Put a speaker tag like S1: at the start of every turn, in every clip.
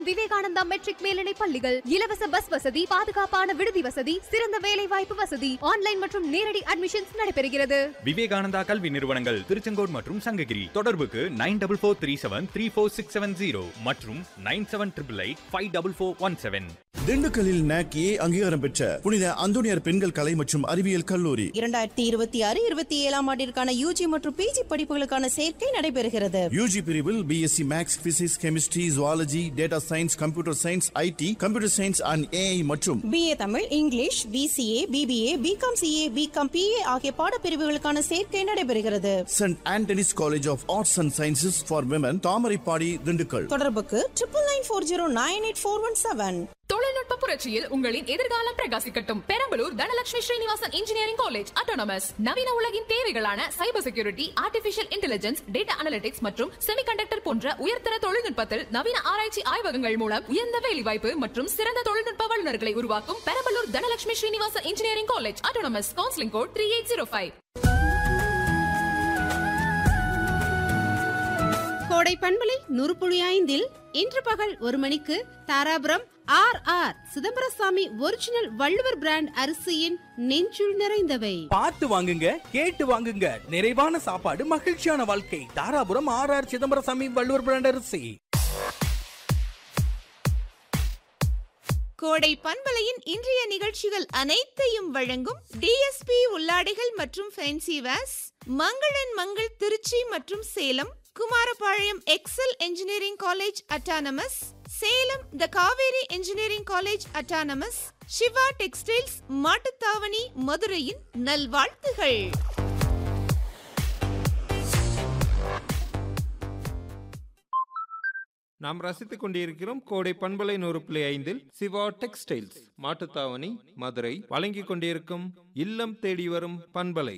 S1: Vivekananda matric மேல்நிலை பள்ளிகள் இலவச பஸ் வசதி பாதுகாப்பான விடுதி வசதி சிறந்த வேலை வாய்ப்பு வசதி ஆன்லைன் மற்றும் நேரடி அட்மிஷன்ஸ் நடைபெறுகிறது
S2: விவேகானந்தா கல்வி நிறுவனங்கள் திருச்செங்கோடு மற்றும் சங்ககிரி தொடர்புக்கு nine double four three seven three four six seven zero மற்றும் nine seven triple eight five double four one seven
S3: திண்டுக்கல்லில் நாக் ஏ அங்கீகாரம் பெற்ற புனித அந்தோனியார் பெண்கள் கலை மற்றும் அறிவியல் கல்லூரி
S4: இரண்டாயிரத்தி இருபத்தி ஆறு இருபத்தி ஏழாம் ஆண்டிற்கான யூஜி மற்றும் பிஜி படிப்புகளுக்கான சேர்க்கை நடைபெறுகிறது
S3: யூஜி பிரிவில் BSc maths physics chemistry zoology data science computer science IT computer science and AI மற்றும்
S4: BA Tamil English BCA BBA BCom CA BCom BA ஆகிய பாடப்பிரிவுகளுக்கான சேர்க்கை நடைபெறுகிறது
S3: saint Antony's college of arts and sciences for women Thamaraipadi Dindigul
S4: தொடர்புக்கு triple nine four zero nine eight four one seven
S5: தொழில்நுட்ப புரட்சியில் உங்களின் எதிர்காலம் பிரகாசிக்கட்டும் Perambalur Dhanalakshmi Srinivasan engineering college autonomous நவீன உலகின் தேவைகளான cyber security artificial intelligence data analytics மற்றும் செமிகண்டக்டர் போன்ற உயர்தர தொழில்நுட்பத்தில் நவீன ஆராய்ச்சி ஆய்வகங்கள் மூலம் உயர்ந்த வேலைவாய்ப்பு மற்றும் சிறந்த தொழில்நுட்ப வல்லுநர்களை உருவாக்கும் Perambalur Dhanalakshmi Srinivasan engineering college autonomous counselling code three eight zero five
S6: Kodai பண்பலை நூறுபுள்ளி ஐந்தில் இன்று பகல் ஒரு மணிக்கு Dharapuram R R Chidambarasamy original Valluvar brand அரிசியின் நெஞ்சுள் நிறைந்தவை
S7: பார்த்து வாங்குங்க கேட்டு வாங்குங்க நிறைவான சாப்பாடு மகிழ்ச்சியான வாழ்க்கை Dharapuram R R Chidambarasamy Valluvar brand அரிசி
S8: கோடை பண்பலையின் இன்றைய நிகழ்ச்சிகள் அனைத்தையும் வழங்கும் டிஎஸ்பி உள்ளாடைகள் மற்றும் ஃபேன்சி வேஸ் மங்களன் மங்கள் திருச்சி மற்றும் Salem Kumarapalayam Excel engineering college autonomous Salem the Kaveri engineering college autonomous Siva textiles Mattuthavani மதுரையின் நல்வாழ்த்துகள்
S9: நாம் ரசித்துக் கொண்டிருக்கிறோம் கோடை பண்பலை நூறு புள்ளி ஐந்தில் சிவா டெக்ஸ்டைல்ஸ் மாட்டுத்தாவணி மதுரை வழங்கிக் கொண்டிருக்கும் இல்லம் தேடி வரும் பண்பலை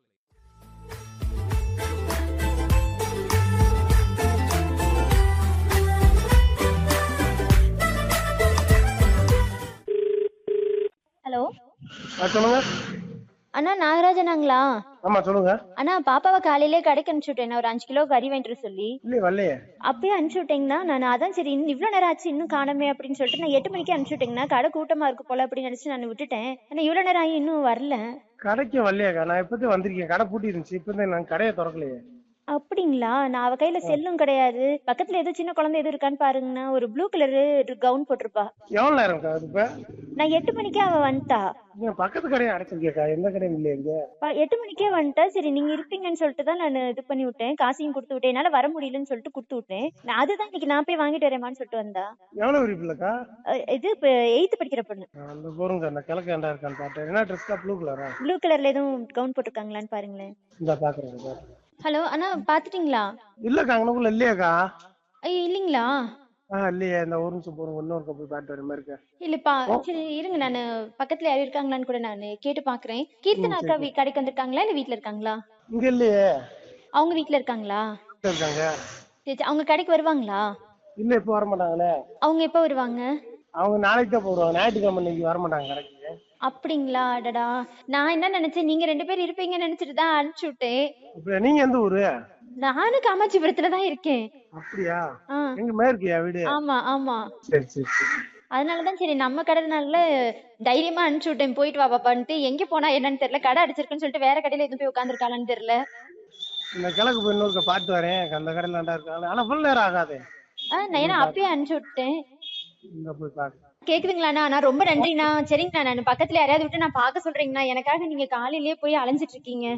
S10: ஹலோ
S11: சொல்லுங்க
S10: அண்ணா நாகராஜனாங்களா
S11: ஆமா சொல்லுங்க
S10: அண்ணா பாப்பாவை காலையிலே கடைக்கு அனுப்பிச்சு விட்டேன் ஒரு அஞ்சு கிலோ கறி வாங்கிட்டு சொல்லி
S11: இல்லையே வரலையே
S10: அப்பயே அனுப்பிச்சு விட்டீங்கன்னா நான் அதான் சரி இன்னும் இவ்வளோ நேரம் ஆச்சு இன்னும் காணமே அப்படின்னு சொல்லிட்டு நான் எட்டு மணிக்கு அனுப்பிச்சு விட்டீங்கன்னா கடை கூட்டமா இருக்கு போல அப்படின்னு நினைச்சு நான் விட்டுட்டேன் ஆனா இவ்வளோ நேரம் ஆகி இன்னும் வரல
S11: கடைக்கு வரலையாக்கா நான் இப்பதான் வந்திருக்கேன் கடை பூட்டி இருந்துச்சு இப்பதான் நான் கடையை திறக்கலையே
S10: அப்படிங்களா நான் அவ கையில செல்லும் கிடையாது பக்கத்துல ஏதோ சின்ன குழந்தை எதுவும் இருக்கான்னு பாருங்கண்ணா ஒரு ப்ளூ கலரு கவுன் போட்டிருப்பா
S11: எவ்வளவு நேரம் இருக்கா அது இப்ப
S10: நான் எட்டு மணிக்கே அவ வந்துட்டா
S11: இங்க பக்கத்து கடையை அடைச்சிருக்கேக்கா எந்த கடையும் இல்லையே இங்க
S10: ப- எட்டு மணிக்கே வந்துட்டா சரி நீங்க இருப்பீங்கன்னு சொல்லிட்டு தான் நான் இது பண்ணி விட்டேன் காசையும் கொடுத்து விட்டேன் என்னால வர முடியலன்னு சொல்லிட்டு கொடுத்து விட்டேன் நான் அதுதான் இன்னைக்கு நான் போய் வாங்கிட்டு வரேமான்னு சொல்லிட்டு வந்தா
S11: எவ்வளவு விருப்பில்லக்கா
S10: அஹ் இது இப்போ எயித்து படிக்கிற பொண்ணு
S11: அந்த போருங்க அந்த கிழக்கு ஏண்டா இருக்கான்னு பார்த்தேன் என்ன ட்ரெஸ்க்கா ப்ளூ கலரா
S10: ப்ளூ கலர்ல எதுவும் கவுன் போட்டிருக்காங்களான்னு பாருங்களேன்
S11: இந்த பாக்குறேன்
S10: ஹலோ அண்ணா பாத்துட்டீங்களா
S11: இல்லக்கா அங்கனக்குள்ள இல்லையாக்கா
S10: ஐயோ இல்லைங்களா
S11: ஆ இல்லையே இந்த ஒரு நிமிஷம் போறோம் இன்னொரு போய் பாட்டு வர மாதிரி இருக்கேன்
S10: இல்லப்பா சரி இருங்க நான் பக்கத்துல யாரும் இருக்காங்களான்னு கூட நான் கேட்டு பாக்குறேன் கீர்த்தனா அக்கா வீ- கடைக்கு வந்திருக்காங்களா இல்ல வீட்ல இருக்காங்களா
S11: இங்க இல்லையே
S10: அவங்க வீட்ல இருக்காங்களா
S11: வீட்டுல இருக்காங்க
S10: சரி சரி, அவங்க கடைக்கு வருவாங்களா
S11: இல்ல இப்ப வர மாட்டாங்களே
S10: அவங்க எப்போ வருவாங்க
S11: அவங்க நாளைக்கு தான் போடுவாங்க ஞாயிற்றுக்கிழமை இன்னைக்கு வர மாட்டாங்க கடைக்கு
S10: அப்படிங்களா அடடா நான் என்ன நினைச்சேன் நீங்க ரெண்டு பேரும் இருப்பீங்கன்னு நினைச்சிட்டு தான் அனுப்பிச்சு விட்டேன்
S11: இப்ப நீங்க எந்த ஊரு
S10: நானும் காமாட்சிபுரத்துல தான் இருக்கேன்
S11: அப்படியா
S10: ஆ.
S11: எங்க மேற்கியா வீடு
S10: ஆமா ஆமா
S11: சரி சரி சரி
S10: அதனாலதான் சரி நம்ம கடைனால தைரியமா அனுப்பிச்சு விட்டேன் போயிட்டு வா பாப்பான்ட்டு எங்க போனா என்னன்னு தெரியல கடை அடிச்சிருக்குன்னு சொல்லிட்டு வேற கடையில எதுவும் போய் உட்காந்துருக்காளான்னு தெரியல
S11: இந்த கிழக்கு போய் இன்னொருக்க பாட்டு வரேன் அந்த கடையில நல்லா இருக்காங்க ஆனா ஃபுல் நேரம் ஆகாது
S10: ஆஹ் நான் ஏன்னா அப்பயே அனுப்பிச்சு விட்டேன்
S11: இங்க போய் பாக்க
S10: கேக்குதுங்களாண்ணா நான் ரொம்ப நன்றிண்ணா சரிங்கண்ணா நான் பக்கத்துல யாரையாவது விட்டு நான் பார்க்க சொல்றேங்கண்ணா எனக்காக நீங்க காலையிலேயே போய் அலைஞ்சிட்டு இருக்கீங்க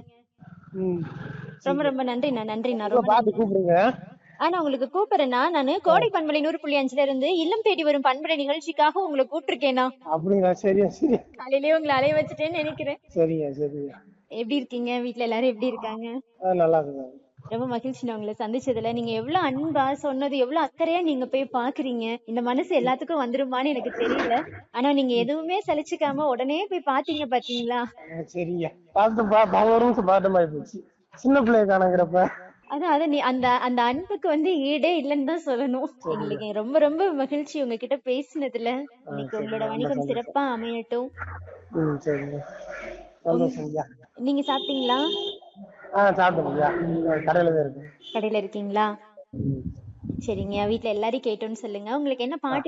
S11: ம்
S10: ரொம்ப ரொம்ப நன்றிண்ணா நன்றிண்ணா
S11: இப்ப
S10: ரொம்ப
S11: பாத்து கூப்பிடுங்க
S10: ஆனா உங்களுக்கு கூப்பிடுறேன்னா நானு கோடை பண்பலை நூறு புள்ளி அஞ்சுல இருந்து இல்லம் தேடி வரும் பண்பலை நிகழ்ச்சிக்காக உங்களை கூப்பிட்டுருக்கேனா
S11: அப்படிங்களா சரியா சரி
S10: காலையிலேயே உங்களை அலைய வச்சுட்டேன்னு நினைக்கிறேன்
S11: சரிங்க சரிங்க
S10: எப்படி இருக்கீங்க வீட்ல எல்லாரும் எப்படி இருக்காங்க
S11: ஆ நல்லா இருக்குங்க
S10: ரொம்ப மகிழ்ச்சி நான் உங்களை சந்திச்சதுல நீங்க எவ்வளவு அன்பா சொன்னது எவ்வளவு அக்கறையா நீங்க போய் பாக்குறீங்க இந்த மனசு எல்லாத்துக்கும் வந்துருமான்னு எனக்கு தெரியல ஆனா நீங்க எதுவுமே சலிச்சுக்காம உடனே போய் பாத்தீங்க பாத்தீங்களா
S11: ஆ, சரிங்க பார்த்து பா பா- ஒரு நிமிஷம் பாட்டு மாதிரி போச்சு சின்ன பிள்ளைய காணங்கிறப்ப
S10: அதான் அதான் நீ அந்த அந்த அன்புக்கு வந்து ஈடே இல்லைன்னு தான் சொல்லணும் எங்களுக்கு ரொம்ப ரொம்ப மகிழ்ச்சி உங்ககிட்ட பேசினதுல இன்னைக்கு உங்களோட வணிகம் சிறப்பா அமையட்டும்
S11: ம் சரிங்க சந்தோஷம்யா
S10: நீங்க சாப்பிட்டீங்களா
S11: ஆ சாப்பிட்டோம்யா கடையில தான் இருக்கு
S10: கடையில இருக்கீங்களா
S11: ம்
S10: சரிங்க வீட்ல எல்லாரையும் கேட்டோம்னு சொல்லுங்க உங்களுக்கு என்ன பாட்டு